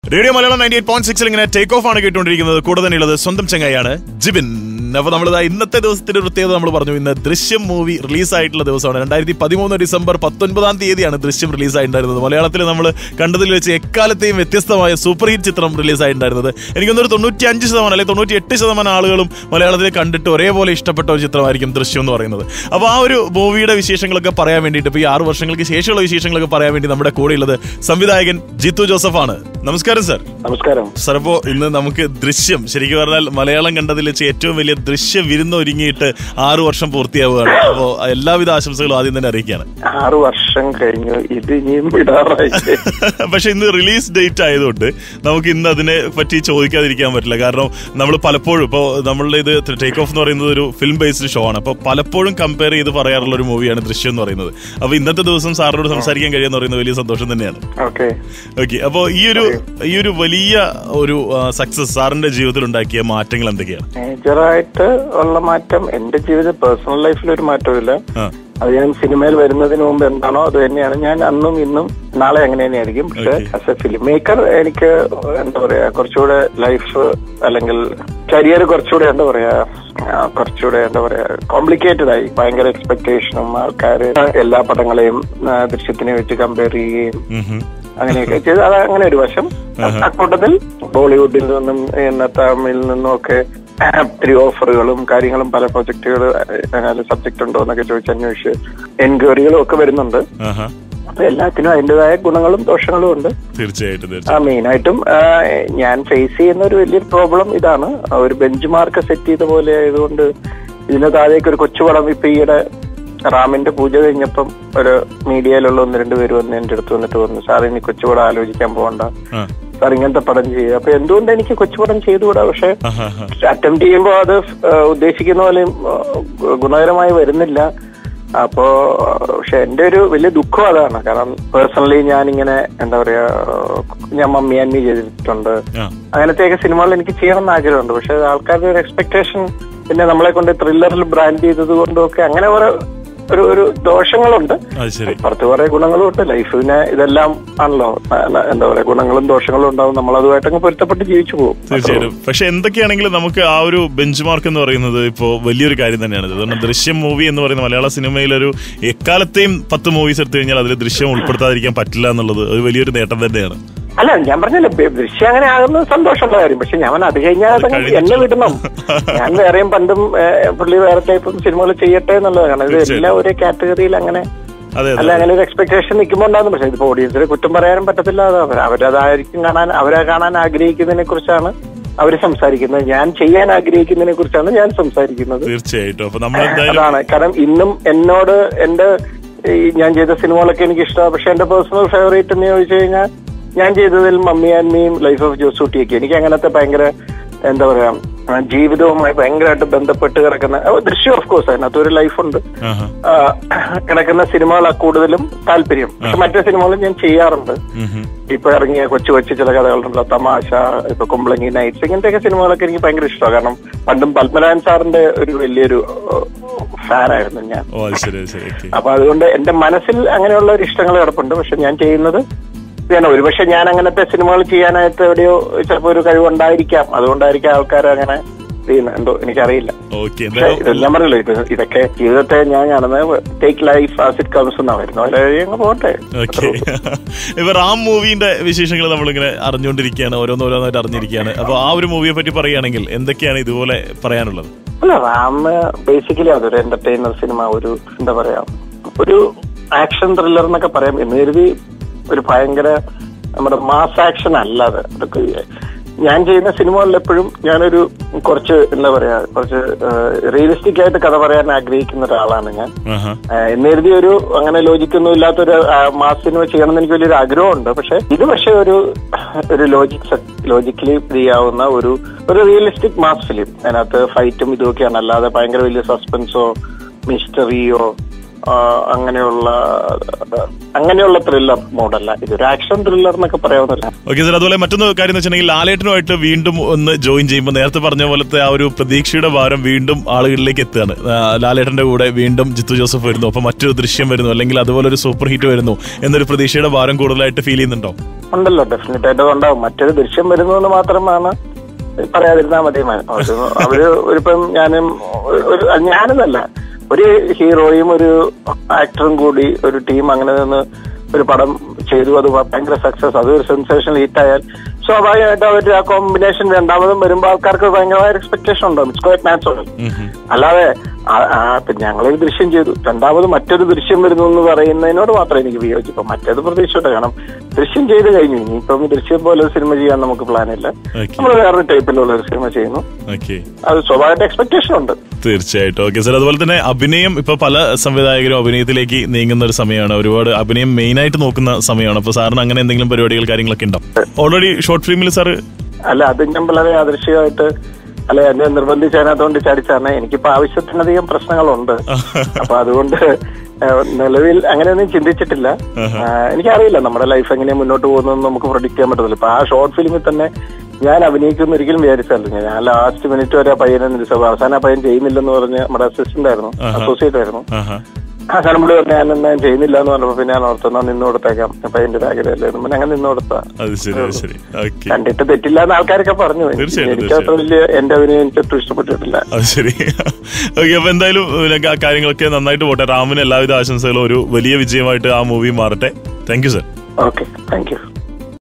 Radio Malayalam ninety eight point സിക്സിൽ ഇങ്ങനെ take off ആണ് കേട്ടുകൊണ്ടിരിക്കുന്നത് കൂടെ തന്നെയുള്ളത് സ്വന്തം ചങ്ങായാണ് ജിബിൻ അപ്പൊ നമ്മൾ ഇന്നത്തെ ദിവസത്തിന്റെ ഒരു പ്രത്യേകത നമ്മൾ പറഞ്ഞു ഇന്ന് ദൃശ്യം മൂവി റിലീസ് ആയിട്ടുള്ള ദിവസമാണ് രണ്ടായിരത്തി പതിമൂന്ന് ഡിസംബർ പത്തൊൻപതാം തീയതിയാണ് ദൃശ്യം റിലീസ് ആയിട്ടുണ്ടായിരുന്നത് മലയാളത്തിൽ നമ്മൾ കണ്ടതിൽ വെച്ച് എക്കാലത്തെയും വ്യത്യസ്തമായ സൂപ്പർ ഹിറ്റ് ചിത്രം റിലീസ് ആയിട്ടുണ്ടായിരുന്നത് എനിക്കൊന്നൊരു തൊണ്ണൂറ്റി അഞ്ച് ശതമാനം അല്ലെങ്കിൽ തൊണ്ണൂറ്റി എട്ട് ശതമാനം ആളുകളും മലയാളത്തിൽ കണ്ടിട്ട് ഒരേപോലെ ഇഷ്ടപ്പെട്ട ഒരു ചിത്രമായിരിക്കും ദൃശ്യം എന്ന് പറയുന്നത് അപ്പോൾ ആ ഒരു മൂവിയുടെ വിശേഷങ്ങളൊക്കെ പറയാൻ വേണ്ടിയിട്ട് ഇപ്പോൾ ഈ ആറ് വർഷങ്ങൾക്ക് ശേഷമുള്ള വിശേഷങ്ങളൊക്കെ പറയാൻ വേണ്ടി നമ്മുടെ കൂടെയുള്ളത് സംവിധായകൻ ജിത്തു ജോസഫാണ് നമസ്കാരം സർ നമസ്കാരം സാർ അപ്പോ ഇന്ന് നമുക്ക് ദൃശ്യം ശരിക്കും പറഞ്ഞാൽ മലയാളം കണ്ടതിൽ വെച്ച് ഏറ്റവും വലിയ ദൃശ്യ വിരുന്ന് ഒരുങ്ങിയിട്ട് ആറു വർഷം പൂർത്തിയാവുകയാണ് അപ്പോൾ എല്ലാവിധ ആശംസകളും ആദ്യം തന്നെ അറിയിക്കുകയാണ് ആറു വർഷം കഴിഞ്ഞു ഇത് ഇനിയും വിടാറായി പക്ഷെ ഇന്ന് റിലീസ് ഡേറ്റ് ആയതുകൊണ്ട് നമുക്ക് ഇന്ന് അതിനെ പറ്റി ചോദിക്കാതിരിക്കാൻ പറ്റില്ല കാരണം നമ്മൾ പലപ്പോഴും ഇപ്പോൾ നമ്മളുടെ ഇത് ടേക്ക് ഓഫ് എന്ന് പറയുന്നത് ഒരു ഫിലിം ബേസ്ഡ് ഷോ ആണ് അപ്പോൾ പലപ്പോഴും കമ്പയർ ചെയ്ത് പറയാറുള്ള ഒരു മൂവിയാണ് ദൃശ്യം എന്ന് പറയുന്നത് അപ്പോൾ ഇന്നത്തെ ദിവസം സാറിനോട് സംസാരിക്കാൻ കഴിയുമെന്ന് പറയുന്നത് വലിയ സന്തോഷം തന്നെയാണ് ഓക്കെ ഓക്കെ അപ്പോ ഈ ഒരു ഈ ഒരു വലിയ ഒരു സക്സസ് സാറിന്റെ ജീവിതത്തിൽ ഉണ്ടാക്കിയ മാറ്റങ്ങൾ എന്തൊക്കെയാണ് മേജറായിട്ട് ഉള്ള മാറ്റം എന്റെ ജീവിത പേഴ്സണൽ ലൈഫിൽ ഒരു മാറ്റമില്ല ആ, അത് ഞാൻ സിനിമയിൽ വരുന്നതിന് മുമ്പ് എന്താണോ അത് തന്നെയാണ് ഞാൻ അന്നും ഇന്നും നാളെ അങ്ങനെ തന്നെയായിരിക്കും പക്ഷെ Okay. As a film maker എനിക്ക് എന്താ പറയാ കുറച്ചുകൂടെ ലൈഫ് അല്ലെങ്കിൽ കരിയർ കുറച്ചുകൂടെ എന്താ പറയാ ആ, കുറച്ചുകൂടെ എന്താ പറയാ കോംപ്ലിക്കേറ്റഡ് ആയി ഭയങ്കര എക്സ്പെക്ടേഷനും ആൾക്കാർ എല്ലാ പടങ്ങളെയും ആ, ദൃശ്യത്തിനെ വെച്ച് കമ്പയർ ചെയ്യുകയും ഉം ഹും. അങ്ങനെയൊക്കെ ചെയ്ത് അത് അങ്ങനെ ഒരു വശം അക്കൂട്ടത്തിൽ ബോളിവുഡിൽ നിന്നും പിന്നെ തമിഴിൽ നിന്നും ഒക്കെ ഒത്തിരി ഓഫറുകളും കാര്യങ്ങളും പല പ്രൊജക്ടുകൾ സബ്ജക്ട് ഉണ്ടോ എന്നൊക്കെ ചോദിച്ച് അന്വേഷിച്ച് എൻക്വയറികളും ഒക്കെ വരുന്നുണ്ട് ആഹാ. അപ്പൊ എല്ലാത്തിനും അതിൻ്റെതായ ഗുണങ്ങളും ദോഷങ്ങളും ഉണ്ട് തീർച്ചയായിട്ടും ആ തീർച്ചയായും മെയിനായിട്ടും ആ, ഞാൻ ഫേസ് ചെയ്യുന്ന ഒരു വലിയൊരു പ്രോബ്ലം ഇതാണ് ആ, ഒരു ബെഞ്ച് മാർക്ക് സെറ്റ് ചെയ്ത പോലെ ആയതുകൊണ്ട് ഇതിന് താഴേക്ക് ഒരു കൊച്ചുപടം ഇപ്പൊ ഈയിടെ റാമിന്റെ പൂജ കഴിഞ്ഞപ്പം ഒരു മീഡിയയിലുള്ള ഒന്ന് രണ്ട് പേര് വന്ന് എന്റെ അടുത്ത് വന്നിട്ട് പറഞ്ഞു സാർ ഇനി കൊച്ചുപടം ആലോചിക്കാൻ പോകണ്ട ആ. സാർ ഇങ്ങനത്തെ പടം ചെയ്യുക അപ്പൊ എന്തുകൊണ്ട് എനിക്ക് കൊച്ചുപടം ചെയ്തുകൂടാ പക്ഷെ ആഹാ, ആഹാ. അറ്റംപ്റ്റ് ചെയ്യുമ്പോൾ അത് ആ, ഉദ്ദേശിക്കുന്ന പോലെ ആ, ഗുണകരമായി വരുന്നില്ല അപ്പോ പക്ഷെ എന്റെ ഒരു വലിയ ദുഃഖം അതാണ് കാരണം പേഴ്സണലി ഞാൻ ഇങ്ങനെ എന്താ പറയാ ഞാൻ മമ്മി അന്നി ചെയ്തിട്ടുണ്ട് ആ, അങ്ങനത്തെയൊക്കെ സിനിമകൾ എനിക്ക് ചെയ്യണം എന്ന് ആഗ്രഹമുണ്ട് പക്ഷെ ആൾക്കാരുടെ ഒരു എക്സ്പെക്ടേഷൻ പിന്നെ നമ്മളെ കൊണ്ട് ത്രില്ലറിൽ ബ്രാൻഡ് ചെയ്തത് കൊണ്ടും ഒക്കെ അങ്ങനെ കുറെ ഒരു ഒരു ദോഷങ്ങളുണ്ട് അത് ശരി പുറത്ത് കുറെ ഗുണങ്ങളും ഉണ്ട് ലൈഫിന് ഇതെല്ലാം ആണല്ലോ അല്ല, എന്താ പറയാ ഗുണങ്ങളും ദോഷങ്ങളും ഉണ്ടാവും നമ്മൾ അതുമായിട്ടങ്ങ് പൊരുത്തപ്പെട്ട് ജീവിച്ചു പോകും തീർച്ചയായിട്ടും പക്ഷെ എന്തൊക്കെയാണെങ്കിലും നമുക്ക് ആ ഒരു ബെഞ്ച് മാർക്ക് എന്ന് പറയുന്നത് ഇപ്പോൾ വലിയൊരു കാര്യം തന്നെയാണ് അതുകൊണ്ട് ദൃശ്യം മൂവി എന്ന് പറയുന്ന മലയാള സിനിമയിലൊരു എക്കാലത്തെയും പത്ത് മൂവീസ് എടുത്തു കഴിഞ്ഞാൽ അതിൽ ദൃശ്യം ഉൾപ്പെടുത്താതിരിക്കാൻ പറ്റില്ല എന്നുള്ളത് ഒരു വലിയൊരു നേട്ടം തന്നെയാണ് അല്ല ഞാൻ പറഞ്ഞില്ല ബ- ദൃശ്യം അങ്ങനെ ആകുന്നത് സന്തോഷമുള്ള കാര്യം പക്ഷെ ഞാൻ അത് കഴിഞ്ഞാൽ അതങ്ങ് കഴിഞ്ഞിട്ട്. എന്നെ വിടണം ഞാൻ വേറെയും പണ്ടും ഏഹ്, പുള്ളി വേറെ ടൈപ്പും സിനിമകൾ ചെയ്യട്ടെ എന്നുള്ളത് കാരണം ഇത് എല്ലാം ഒരേ കാറ്റഗറിയിൽ അങ്ങനെ അതെ അല്ല അതെ അങ്ങനെ ഒരു എക്സ്പെക്ടേഷൻ നിൽക്കുമ്പോൾ ഉണ്ടാകുന്നു പക്ഷെ ഇതിപ്പോ ഓഡിയൻസിനെ കുറ്റം പറയാനും പറ്റത്തില്ല അത് അവർ അവരതായിരിക്കും കാണാൻ അവരെ കാണാൻ ആഗ്രഹിക്കുന്നതിനെ കുറിച്ചാണ് അവർ സംസാരിക്കുന്നത് ഞാൻ ചെയ്യാൻ ആഗ്രഹിക്കുന്നതിനെ കുറിച്ചാണ് ഞാൻ സംസാരിക്കുന്നത് തീർച്ചയായിട്ടും അപ്പൊ നമ്മൾ എന്തായാലും അതാണ് കാരണം ഇന്നും എന്നോട് എന്റെ ഈ ഞാൻ ചെയ്ത സിനിമകളൊക്കെ എനിക്ക് ഇഷ്ടമാണ് പക്ഷെ എന്റെ പേഴ്സണൽ ഫേവറേറ്റ് എന്ന് ചോദിച്ചു കഴിഞ്ഞാൽ ഞാൻ ചെയ്തതിൽ മമ്മി ആൻമിയും ലൈഫ് ഓഫ് ജോസൂട്ടിയൊക്കെ എനിക്ക് അങ്ങനത്തെ ഭയങ്കര എന്താ പറയാ ആ, ജീവിതവുമായി ഭയങ്കരമായിട്ട് ബന്ധപ്പെട്ട് കിടക്കുന്ന ഓ, ദൃശ്യം ഓഫ് കോഴ്സ് അതിനകത്ത് ഒരു ലൈഫുണ്ട് ആഹാ. ആ, കിടക്കുന്ന സിനിമകളാണ് കൂടുതലും താല്പര്യം പക്ഷെ മറ്റേ സിനിമകളും ഞാൻ ചെയ്യാറുണ്ട് ഉം ഹും. ഇപ്പൊ ഇറങ്ങിയ കൊച്ചു കൊച്ചു ചില കഥകളുണ്ടല്ലോ തമാശ ഇപ്പൊ കുമ്പളങ്ങി നൈറ്റ്സ് ഇങ്ങനത്തെയൊക്കെ സിനിമകളൊക്കെ എനിക്ക് ഭയങ്കര ഇഷ്ടമാണ് കാരണം പണ്ടും പത്മനാഭൻ സാറിന്റെ ഒരു വലിയൊരു ഫാനായിരുന്നു ഞാൻ ഓ അത് ശരി അത് ശരി ഓക്കെ അപ്പൊ അതുകൊണ്ട് എന്റെ മനസ്സിൽ അങ്ങനെയുള്ള ഒരു ഇഷ്ടങ്ങൾ കിടപ്പുണ്ട് പക്ഷെ ഞാൻ ചെയ്യുന്നത് ഇതാണ് ഒരുപക്ഷെ ഞാൻ അങ്ങനത്തെ സിനിമകൾ ചെയ്യാനായിട്ട് എവിടെയോ ചിലപ്പോ ഒരു കഴിവുണ്ടായിരിക്കാം അതുകൊണ്ടായിരിക്കാം ആൾക്കാർ അങ്ങനെ ചെയ്യുന്നത് എന്തോ എനിക്കറിയില്ല ഓക്കെ പക്ഷെ ഇതെല്ലാം പറഞ്ഞല്ലോ ഇത് ഇതൊക്കെ ജീവിതത്തെ ഞാൻ കാണുന്നത് take life as it comes എന്നാ വരുന്നത് അതിലെ വഴി അങ്ങ് പോട്ടെ ഓക്കെ ഇപ്പൊ റാം മൂവിന്റെ വിശേഷങ്ങൾ നമ്മളിങ്ങനെ അറിഞ്ഞുകൊണ്ടിരിക്കുകയാണ് ഓരോന്നോരോന്നായിട്ട് അറിഞ്ഞിരിക്കുകയാണ് അപ്പൊ ആ ഒരു മൂവിയെ പറ്റി പറയുകയാണെങ്കിൽ എന്തൊക്കെയാണ് ഇതുപോലെ പറയാനുള്ളത് അല്ല റാം ബേസിക്കലി അതൊരു എന്റർടൈനർ സിനിമ ഒരു എന്താ പറയാ ഒരു ആക്ഷൻ ത്രില്ലർ എന്നൊക്കെ പറയാം എന്ന് കരുതി ഒരു ഭയങ്കര നമ്മുടെ മാസ് ആക്ഷൻ അല്ല അത് അതൊക്കെ ഞാൻ ചെയ്യുന്ന സിനിമകളിൽ എപ്പോഴും ഞാനൊരു കുറച്ച് എന്താ പറയാ കുറച്ച് റിയലിസ്റ്റിക് ആയിട്ട് കഥ പറയാൻ ആഗ്രഹിക്കുന്ന ഒരാളാണ് ഞാൻ ആഹാ. ഏഹ് എന്ന് കരുതി ഒരു അങ്ങനെ ലോജിക്കൊന്നും ഇല്ലാത്തൊരു ആ, മാസ് സിനിമ ചെയ്യണമെന്ന് എനിക്ക് വലിയൊരു ആഗ്രഹമുണ്ട് പക്ഷെ ഇത് പക്ഷെ ഒരു ഒരു ലോജിക് ലോജിക്കലി ചെയ്യാവുന്ന ഒരു ഒരു റിയലിസ്റ്റിക് മാസ് ഫിലിം അതിനകത്ത് ഫൈറ്റും ഇതൊക്കെയാണ് അല്ലാതെ ഭയങ്കര വലിയ സസ്പെൻസോ മിസ്റ്ററിയോ ആ, അങ്ങനെയുള്ള അങ്ങനെയുള്ള ത്രില്ലർ മോഡല്ല ഇതൊരു ആക്ഷൻ ത്രില്ലർ എന്നൊക്കെ പറയാവുന്നില്ല ഓക്കെ സാർ അതുപോലെ മറ്റൊന്ന് കാര്യം എന്ന് വെച്ചിട്ടുണ്ടെങ്കിൽ ലാലേട്ടനുമായിട്ട് വീണ്ടും ഒന്ന് ജോയിൻ ചെയ്യുമ്പോൾ നേരത്തെ പറഞ്ഞ പോലത്തെ ആ ഒരു പ്രതീക്ഷയുടെ ഭാരം വീണ്ടും ആളുകളിലേക്ക് എത്തുകയാണ് ആ, ലാലേട്ടന്റെ കൂടെ വീണ്ടും ജിത്തു ജോസഫ് വരുന്നു അപ്പൊ മറ്റൊരു ദൃശ്യം വരുന്നു അല്ലെങ്കിൽ അതുപോലെ ഒരു സൂപ്പർ ഹിറ്റ് വരുന്നു എന്നൊരു പ്രതീക്ഷയുടെ ഭാരം കൂടുതലായിട്ട് ഫീൽ ചെയ്യുന്നുണ്ടോ ഉണ്ടല്ലോ ഡെഫിനറ്റ് ആയിട്ട് ഉണ്ടാവും മറ്റൊരു ദൃശ്യം വരുന്നു എന്ന് മാത്രമാണ് പറയാതിരുന്നാ മതി മ- ഒരു- അവര് ഒരിപ്പം ഞാനും ഒരു ഞാനെന്നല്ല ഒരു ഹീറോയും ഒരു ആക്ടറും കൂടി ഒരു ടീം അങ്ങനെ നിന്ന് ഒരു പടം ചെയ്തു അത് ഭയങ്കര സക്സസ് അത് ഒരു സെൻസേഷണൽ ഹിറ്റ് ആയാൽ സ്വാഭാവികമായിട്ട് അവരുടെ ആ കോമ്പിനേഷൻ രണ്ടാമതും വരുമ്പോൾ ആൾക്കാർക്ക് ഭയങ്കരമായ എക്സ്പെക്ടേഷൻ ഉണ്ടാവും ഇറ്റ്സ് ക്വൈറ്റ് നാച്ചുറൽ അല്ലാതെ ആ- ആ, ഇപ്പൊ ഞങ്ങളൊരു ദൃശ്യം ചെയ്തു രണ്ടാമത് മറ്റൊരു ദൃശ്യം വരുന്നു എന്ന് പറയുന്നതിനോട് മാത്രമേ എനിക്ക് വിയോജിപ്പം മറ്റേത് പ്രതീക്ഷയോടെ കാരണം ദൃശ്യം ചെയ്ത് കഴിഞ്ഞു ഇനിയിപ്പം ദൃശ്യം പോലെ ഒരു സിനിമ ചെയ്യാൻ നമുക്ക് പ്ലാനില്ല ഓക്കെ നമ്മൾ വേറൊരു ടൈപ്പിലുള്ള ഒരു സിനിമ ചെയ്യുന്നു ഓക്കെ അത് സ്വാഭാവികമായിട്ട് എക്സ്പെക്ടേഷൻ ഉണ്ട് തീർച്ചയായിട്ടും ഓക്കെ സാർ അതുപോലെ തന്നെ അഭിനയം ഇപ്പൊ പല സംവിധായകരും അഭിനയത്തിലേക്ക് നീങ്ങുന്ന ഒരു സമയമാണ് ഒരുപാട് അഭിനയം മെയിൻ ആയിട്ട് നോക്കുന്ന സമയമാണ് അപ്പൊ സാറിന് അങ്ങനെ എന്തെങ്കിലും പരിപാടികൾ കാര്യങ്ങളൊക്കെ ഉണ്ടോ ഓൾറെഡി ഷോർട്ട് ഫിലിമിൽ സാർ അല്ല അത് ഞാൻ വളരെ യാദൃശ്യമായിട്ട് അല്ലെ എന്നെ നിർബന്ധിച്ച് അതിനകത്തോണ്ട് ചാടിച്ചാണ് എനിക്കിപ്പോ ആവശ്യത്തിനധികം പ്രശ്നങ്ങളുണ്ട് അപ്പൊ അതുകൊണ്ട് ഏഹ്, നിലവിൽ അങ്ങനെയൊന്നും ചിന്തിച്ചിട്ടില്ല ആഹ്, എനിക്കറിയില്ല നമ്മുടെ ലൈഫ് എങ്ങനെയാ മുന്നോട്ട് പോകുന്നതെന്ന് നമുക്ക് പ്രൊഡിക്ട് ചെയ്യാൻ പറ്റത്തില്ല ഇപ്പൊ ആ ഷോർട്ട് ഫിലിമിൽ തന്നെ ഞാൻ അഭിനയിക്കുന്ന ഒരിക്കലും വിചാരിച്ചല്ല ഞാൻ ലാസ്റ്റ് മിനിറ്റ് വരെ ആ പയ്യനെ നിരസിച്ചു അവസാനം ആ പയ്യൻ ചെയ്യുന്നില്ലെന്ന് പറഞ്ഞ് നമ്മുടെ അസിസ്റ്റന്റ് ആയിരുന്നു അസോസിയേറ്റ് ആയിരുന്നു ആഹാ ആ കണമ്പളി പറഞ്ഞു ഞാൻ എന്നാ ചെയ്യുന്നില്ല എന്ന് പറഞ്ഞപ്പോ പിന്നെ ഞാൻ ഓർത്തെന്നാ നിന്ന് കൊടുത്തേക്കാം അപ്പൊ എന്റെ ഒരു ആഗ്രഹമല്ലേ പിന്നെ അങ്ങനെ നിന്ന് കൊടുത്താ അത് ശരി അത് ശരി ഓക്കെ കണ്ടിട്ട് തെറ്റില്ല എന്ന് ആൾക്കാരൊക്കെ പറഞ്ഞു തീർച്ചയായിട്ടും, എനിക്ക് അത്ര വലിയ എന്റെ അഭിനയം എനിക്ക് ഒട്ടും ഇഷ്ടപ്പെട്ടിട്ടില്ല അത് ശരി ഓക്കെ അപ്പൊ എന്തായാലും പിന്നെ ആ കാര്യങ്ങളൊക്കെ നന്നായിട്ട് പോട്ടെ റാമിന് എല്ലാവിധ ആശംസകളും ഒരു വലിയ വിജയമായിട്ട് ആ മൂവി മാറട്ടെ thank you sir okay thank U